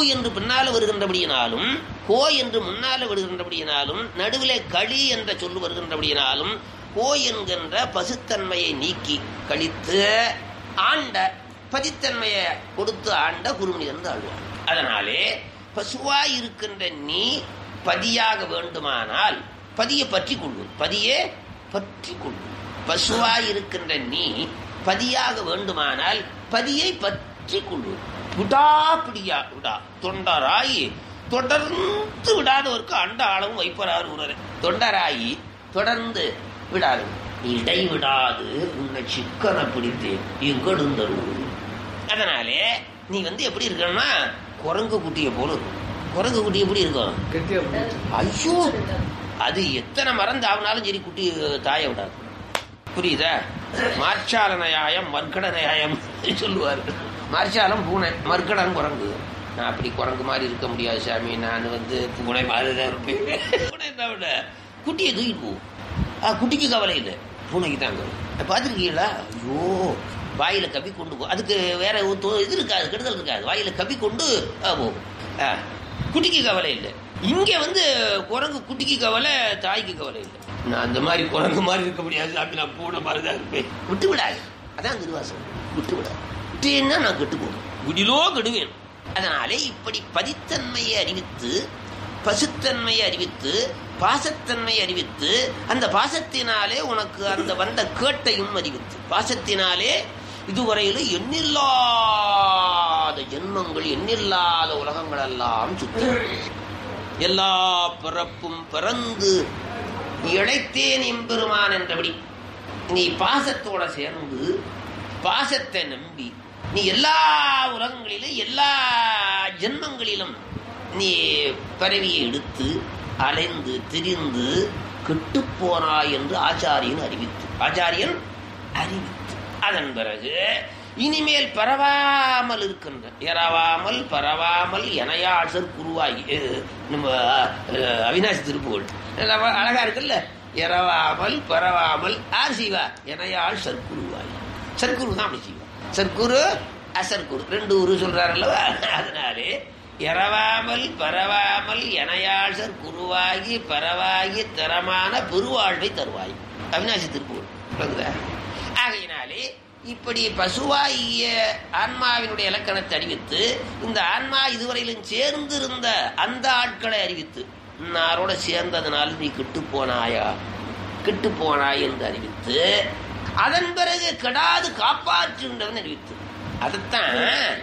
என்று பின்னால வருகின்றபடியினாலும் கோ என்று முன்னால வருகின்றபடியினாலும் நடுவிலே களி என்ற சொல்லு வருகின்றபடியினாலும் கோ என்கின்ற பசுத்தன்மையை நீக்கி கழித்து ஆண்ட பதித்தன்மையை கொடுத்து ஆண்ட குருமணி என்று ஆழ்வார் அதனாலே பசுவாய் இருக்கின்ற நீ பதியாக வேண்டுமானால் பதியை பற்றி கொள்ளும் பதியே பற்றி கொள்ளும் பசுவாய் இருக்கின்ற நீ பதியாக வேண்டுமானால் பதியை பற்றி கொள்ளும் விடாப்பிடியா விடா தொண்டராய் தொடர்ந்து விடாதவருக்கு அண்ட அளவும் வைப்பறார் உணர தொண்டராயி தொடர்ந்து விடாது இடைவிடாது உன்னை சிக்கன பிடித்தேன் எங்கெடுந்தருள் அதனாலே நீ வந்து எப்படி இருக்கணும்னா குரங்கு குட்டியை போல இருக்கும் குரங்கு குட்டி எப்படி இருக்கும் கெட்டியா பிடிச்சு. ஐயோ அது எத்தனை மறந்து ஆகினாலும் சரி குட்டி தாய விடாது புரியுதா மார்ச்சால நியாயம் மர்க்கட நியாயம் சொல்லுவார் மார்ச்சாலம் பூனை மர்க்கடன் குரங்கு நான் அப்படி குரங்கு மாதிரி இருக்க முடியாது சாமி நான் வந்து பூனை மாதிரி தான் இருப்பேன் பூனை தான் விட குட்டியை தூக்கிட்டு போகும் ஆ, குட்டிக்கு கவலை இல்லை பூனைக்கு தாங்க பார்த்துருக்கீங்களா ஐயோ வாயில கப்பி கொண்டு போ அதுக்கு வேற ஒரு தொ- இது இருக்காது கெடுதல் இருக்காது வாயில கப்பி கொண்டு ஆ, போகும் ஆ, குட்டிக்கு கவலை இல்லை இங்க வந்து குரங்கு குட்டிக்கு கவலை தாய்க்கு கவலை இல்லை நான் அந்த மாதிரி குரங்கு மாதிரி இருக்க முடியாது சாமி நான் பூனை மாதிரி தான் இருப்பேன் விட்டு விடாது அதான் திருவாசகம் விட்டு விடாது விட்டேன்னா நான் கெட்டு போவேன் விடிலோ கெடுவேன் அதனாலே இப்படி பதித்தன்மையை அறிவித்து பசுத்தன்மையை அறிவித்து பாசத்தன்மையை அறிவித்து அந்த பாசத்தினாலே உனக்கு அந்த வந்த கேட்டையும் அறிவித்து பாசத்தினாலே இதுவரையிலும் எண்ணில்லாத ஜென்மங்கள் எண்ணில்லாத உலகங்கள் எல்லாம் சுத்த எல்லா பிறப்பும் பிறந்து இழைத்தேன் எம்பெருமான் என்றபடி நீ பாசத்தோட சேர்ந்து பாசத்தை நம்பி நீ எல்லா உலகங்களிலும் எல்லா ஜென்மங்களிலும் நீ பரவியை எடுத்து அலைந்து திரிந்து கெட்டுப்போனாய் என்று ஆச்சாரியன் அறிவித்து ஆச்சாரியன் அறிவித்து அதன் பிறகு இனிமேல் பரவாமல் இருக்கின்ற எறவாமல் பரவாமல் எனையாசர் குருவாகி அஹ், நம்ம அஹ், அவினாசி திருப்புகழ் நல்லா அழகா இருக்குல்ல எறவாமல் பரவாமல் ஆர் செய்வா எனையாள் சர்க்குருவாகி சர்க்குரு தான் அப்படி செய்வா சர்க்குரு அசர்குரு ரெண்டு உரு சொல்றாரு அல்லவா அதனாலே எறவாமல் பரவாமல் எனையாழ்சர் குருவாகி பரவாகி தரமான பெருவாழ்வை தருவாய் அவினாசி திருப்பூர் விளங்குதா? ஆகையினாலே இப்படி பசுவாகிய ஆன்மாவினுடைய இலக்கணத்தை அறிவித்து இந்த ஆன்மா இதுவரையிலும் சேர்ந்திருந்த அந்த ஆட்களை அறிவித்து நாரோட சேர்ந்ததனால் நீ கெட்டு போனாயா கெட்டு போனாய் என்று அறிவித்து அதன் பிறகு கெடாது காப்பாற்றுகின்றவன் அறிவித்து அதைத்தான்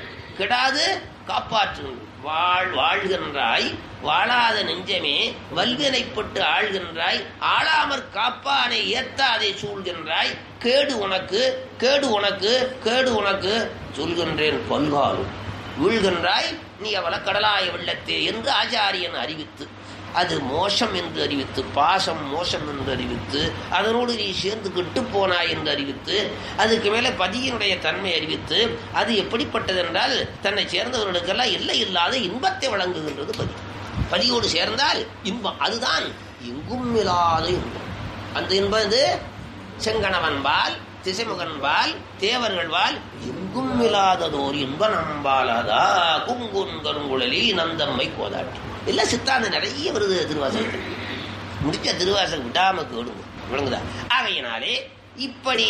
கெடாது காப்பாற்றுகின்ற வாழ் வாழ்கின்றாய் வாழாத நெஞ்சமே வல்வினைப்பட்டு ஆழ்கின்றாய் ஆளாமற் காப்பானை ஏத்தாதே சூழ்கின்றாய் கேடு உனக்கு கேடு உனக்கு கேடு உனக்கு சொல்கின்றேன் பல்காலும் வீழ்கின்றாய் நீ அவள கடலாய வெள்ளத்தே என்று ஆச்சாரியன் அறிவித்து அது மோசம் என்று அறிவித்து பாசம் மோசம் என்று அறிவித்து அதனோடு நீ சேர்ந்து கெட்டு போனாய் என்று அறிவித்து அதுக்கு மேலே பதியினுடைய தன்மை அறிவித்து அது எப்படிப்பட்டது என்றால் தன்னை சேர்ந்தவர்களுக்கெல்லாம் எல்லை இல்லாத இன்பத்தை வழங்குகின்றது பதி பதியோடு சேர்ந்தால் இன்பம் அதுதான் எங்கும் இல்லாத இன்பம் அந்த இன்பம் இது செங்கணவன்பால் திசைமுகன்பால் தேவர்கள்பால் எங்கும் இல்லாததோர் இன்ப நம்பாலாதா குங்குன் கருங்குழலி நந்தம்மை கோதாட்டி இல்ல சித்தாந்தம் நிறைய வருது திருவாசகத்தில் முடிச்ச திருவாசகம் விடாம கேடுங்க விளங்குதா ஆகையினாலே இப்படி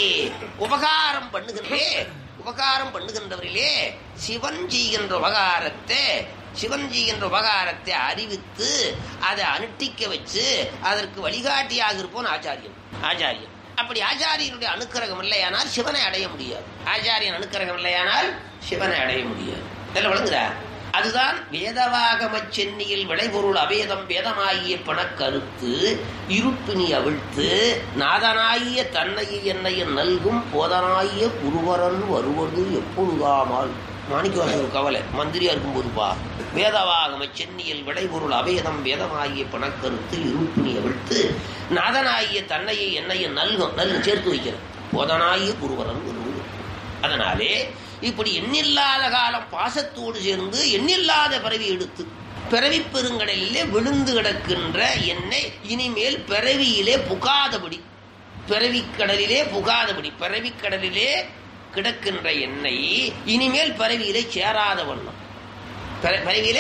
உபகாரம் பண்ணுகின்றே உபகாரம் பண்ணுகின்றவரிலே சிவன் செய்கின்ற உபகாரத்தை சிவன் செய்கின்ற உபகாரத்தை அறிவித்து அதை அனுட்டிக்க வச்சு அதற்கு வழிகாட்டியாக இருப்போன் ஆச்சாரியன் ஆச்சாரியன் அப்படி ஆச்சாரியனுடைய அனுக்கிரகம் இல்லையானால் சிவனை அடைய முடியாது ஆச்சாரியன் அனுக்கிரகம் இல்லையானால் சிவனை அடைய முடியாது இதெல்லாம் விளங்குதா அதுதான் வேதவாகம சென்னியில் விளைபொருள் அவேதம் வேதமாகிய பணக்கருத்து இருப்பினி அவிழ்த்து நாதனாகிய தன்னையை என்னையும் நல்கும் போதனாகிய குருவரன் வருவது எப்பொழுதாமால் மாணிக்கவாசகர் கவலை மந்திரியா இருக்கும்போதுப்பா வேதவாகம சென்னியில் விளைபொருள் அவேதம் வேதமாகிய பணக்கருத்து இருப்பினி அவிழ்த்து நாதனாகிய தன்னையை என்னையும் நல்கும் நல்கு சேர்த்து வைக்கிறேன் போதனாகிய குருவரன் வருவது அதனாலே இப்படி எண்ணில்லாத காலம் பாசத்தோடு சேர்ந்து எண்ணில்லாத பிறவி எடுத்து பிறவி பெருங்கடலிலே விழுந்து கிடக்கின்ற என்னை இனிமேல் பிறவியிலே புகாதபடி பிறவிக் கடலிலே புகாதபடி பிறவிக் கடலிலே கிடக்கின்ற என்னை இனிமேல் பிறவியிலே சேராத வண்ணம் பிற- பிறவியிலே